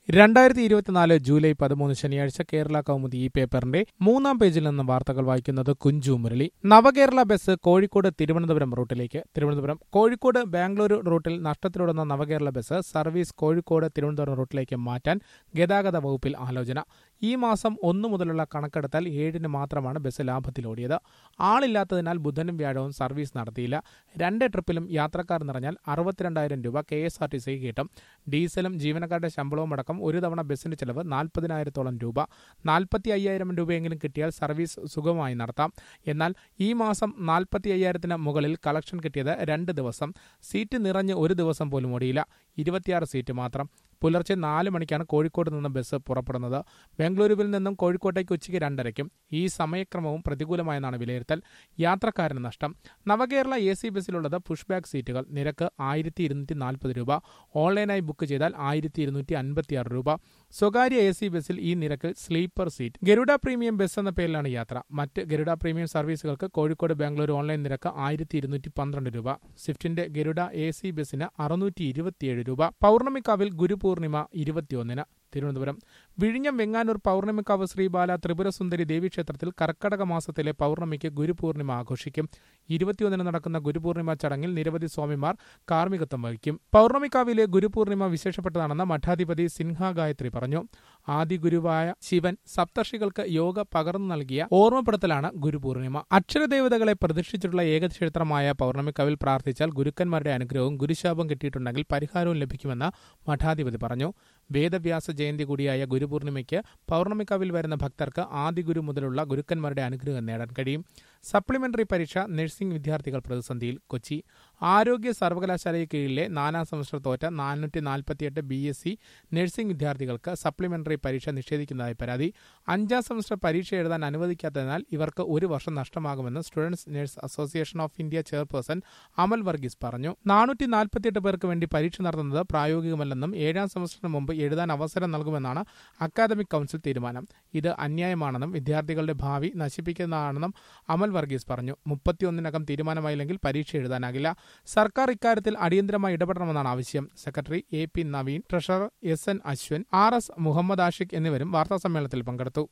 രണ്ടായിരത്തി ഇരുപത്തിനാല് ജൂലൈ പതിമൂന്ന് ശനിയാഴ്ച കേരള കൗമുദി ഈ പേപ്പറിന്റെ മൂന്നാം പേജിൽ നിന്ന് വാർത്തകൾ വായിക്കുന്നത് കുഞ്ചു മുരളി നവകേരള ബസ് കോഴിക്കോട് തിരുവനന്തപുരം റൂട്ടിലേക്ക് തിരുവനന്തപുരം കോഴിക്കോട് ബാംഗ്ലൂരു റൂട്ടിൽ നഷ്ടത്തിലോടുന്ന നവകേരള ബസ് സർവീസ് കോഴിക്കോട് തിരുവനന്തപുരം റൂട്ടിലേക്ക് മാറ്റാൻ ഗതാഗത വകുപ്പിൽ ആലോചന ഈ മാസം ഒന്നു മുതലുള്ള കണക്കെടുത്താൽ ഏഴിന് മാത്രമാണ് ബസ് ലാഭത്തിലോടിയത് ആളില്ലാത്തതിനാൽ ബുധനും വ്യാഴവും സർവീസ് നടത്തിയില്ല രണ്ട് ട്രിപ്പിലും യാത്രക്കാർ നിറഞ്ഞാൽ അറുപത്തിരണ്ടായിരം രൂപ കെ എസ് ആർ ടി സിക്ക് കിട്ടും ഡീസലും ജീവനക്കാരുടെ ശമ്പളവും അടക്കം ഒരു തവണ ബസ്സിന്റെ ചെലവ് നാൽപ്പതിനായിരത്തോളം രൂപ നാൽപ്പത്തി അയ്യായിരം രൂപയെങ്കിലും കിട്ടിയാൽ സർവീസ് സുഗമമായി നടത്താം എന്നാൽ ഈ മാസം നാൽപ്പത്തി അയ്യായിരത്തിന് മുകളിൽ കളക്ഷൻ കിട്ടിയത് രണ്ട് ദിവസം സീറ്റ് നിറഞ്ഞ് ഒരു ദിവസം പോലും ഓടിയില്ല ഇരുപത്തിയാറ് സീറ്റ് മാത്രം പുലർച്ചെ നാല് മണിക്കാണ് കോഴിക്കോട് നിന്ന് ബസ് പുറപ്പെടുന്നത് ബംഗളൂരുവിൽ നിന്നും കോഴിക്കോട്ടേക്ക് ഉച്ചയ്ക്ക് രണ്ടരയ്ക്കും ഈ സമയക്രമവും പ്രതികൂലമായെന്നാണ് വിലയിരുത്തൽ യാത്രക്കാരന് നഷ്ടം നവകേരള എ സി ബസ്സിലുള്ളത് പുഷ് ബാക്ക് സീറ്റുകൾ നിരക്ക് ആയിരത്തി ഇരുന്നൂറ്റി നാൽപ്പത് രൂപ ഓൺലൈനായി ബുക്ക് ചെയ്താൽ ആയിരത്തി ഇരുന്നൂറ്റി അൻപത്തിയാറ് രൂപ സ്വകാര്യ എ സി ബസ്സിൽ ഈ നിരക്കിൽ sleeper seat Garuda premium bus എന്ന പേരിലാണ് യാത്ര മറ്റ് ഗരുഡ പ്രീമിയം സർവീസുകൾക്ക് കോഴിക്കോട് ബാംഗ്ലൂർ ഓൺലൈൻ നിരക്ക് ആയിരത്തി ഇരുന്നൂറ്റി പന്ത്രണ്ട് രൂപ സ്വിഫ്റ്റിന്റെ ഗരുഡ എ സി ബസ്സിന് അറുന്നൂറ്റി ഇരുപത്തിയേഴ് രൂപ പൗർണമിക്കാവിൽ ഗുരുപൂർണിമ ഇരുപത്തിയൊന്നിന് തിരുവനന്തപുരം വിഴിഞ്ഞം വെങ്ങാനൂർ പൗർണമിക്കാവ് ശ്രീബാല ത്രിപുരസുന്ദരി ദേവീക്ഷേത്രത്തിൽ കർക്കടക മാസത്തിലെ പൗർണമിക്ക് ഗുരുപൂർണിമ ആഘോഷിക്കും ഇരുപത്തിയൊന്നിന് നടക്കുന്ന ഗുരുപൂർണിമ ചടങ്ങിൽ നിരവധി സ്വാമിമാർ കാർമ്മികത്വം വഹിക്കും പൗർണമിക്കാവിലെ ഗുരുപൂർണിമ വിശേഷപ്പെട്ടതാണെന്ന് മഠാധിപതി സിൻഹ ഗായത്രി പറഞ്ഞു ആദി ഗുരുവായ ശിവൻ സപ്തർഷികൾക്ക് യോഗ പകർന്നു നൽകിയ ഓർമ്മപ്പെടുത്തലാണ് ഗുരുപൂർണിമ അക്ഷരദേവതകളെ പ്രതിഷ്ഠിച്ചിട്ടുള്ള ഏകക്ഷേത്രമായ പൗർണമിക്കാവിൽ പ്രാർത്ഥിച്ചാൽ ഗുരുക്കന്മാരുടെ അനുഗ്രഹവും ഗുരുശാപം കിട്ടിയിട്ടുണ്ടെങ്കിൽ പരിഹാരവും ലഭിക്കുമെന്ന് മഠാധിപതി പറഞ്ഞു വേദവ്യാസ ജയന്തി കൂടിയായ ഗുരുപൂർണിമയ്ക്ക് പൗർണമിക്കാവിൽ വരുന്ന ഭക്തർക്ക് ആദി ഗുരു മുതലുള്ള ഗുരുക്കന്മാരുടെ അനുഗ്രഹം നേടാൻ കഴിയും സപ്ലിമെന്ററി പരീക്ഷ നഴ്സിംഗ് വിദ്യാർത്ഥികൾ പ്രതിസന്ധിയിൽ കൊച്ചി ആരോഗ്യ സർവകലാശാലയ്ക്ക് കീഴിലെ നാലാം സെമസ്റ്റർ തോറ്റ നാനൂറ്റി നാൽപ്പത്തിയെട്ട് ബി എസ് സി നഴ്സിംഗ് വിദ്യാർത്ഥികൾക്ക് സപ്ലിമെന്ററി പരീക്ഷ നിഷേധിക്കുന്നതായി പരാതി അഞ്ചാം സെമസ്റ്റർ പരീക്ഷ എഴുതാൻ അനുവദിക്കാത്തതിനാൽ ഇവർക്ക് ഒരു വർഷം നഷ്ടമാകുമെന്ന് students nurse association of India chairperson Amal Varghese പറഞ്ഞു നാനൂറ്റി നാൽപ്പത്തിയെട്ട് പേർക്ക് വേണ്ടി പരീക്ഷ നടത്തുന്നത് പ്രായോഗികമല്ലെന്നും ഏഴാം സെമസ്റ്ററിന് മുമ്പ് എഴുതാൻ അവസരം നൽകുമെന്നാണ് അക്കാദമിക് കൌൺസിൽ തീരുമാനം ഇത് അന്യായമാണെന്നും വിദ്യാർത്ഥികളുടെ ഭാവി നശിപ്പിക്കുന്നതാണെന്നും അമൽ വർഗീസ് പറഞ്ഞു മുപ്പത്തിയൊന്നിനകം തീരുമാനമായില്ലെങ്കിൽ പരീക്ഷ എഴുതാനാകില്ല സർക്കാർ ഇക്കാര്യത്തിൽ അടിയന്തരമായി ഇടപെടണമെന്നാണ് ആവശ്യം secretary A P Naveen treasurer S N Ashwan R S Muhammad Ashiq എന്നിവരും വാർത്താസമ്മേളനത്തിൽ പങ്കെടുത്തു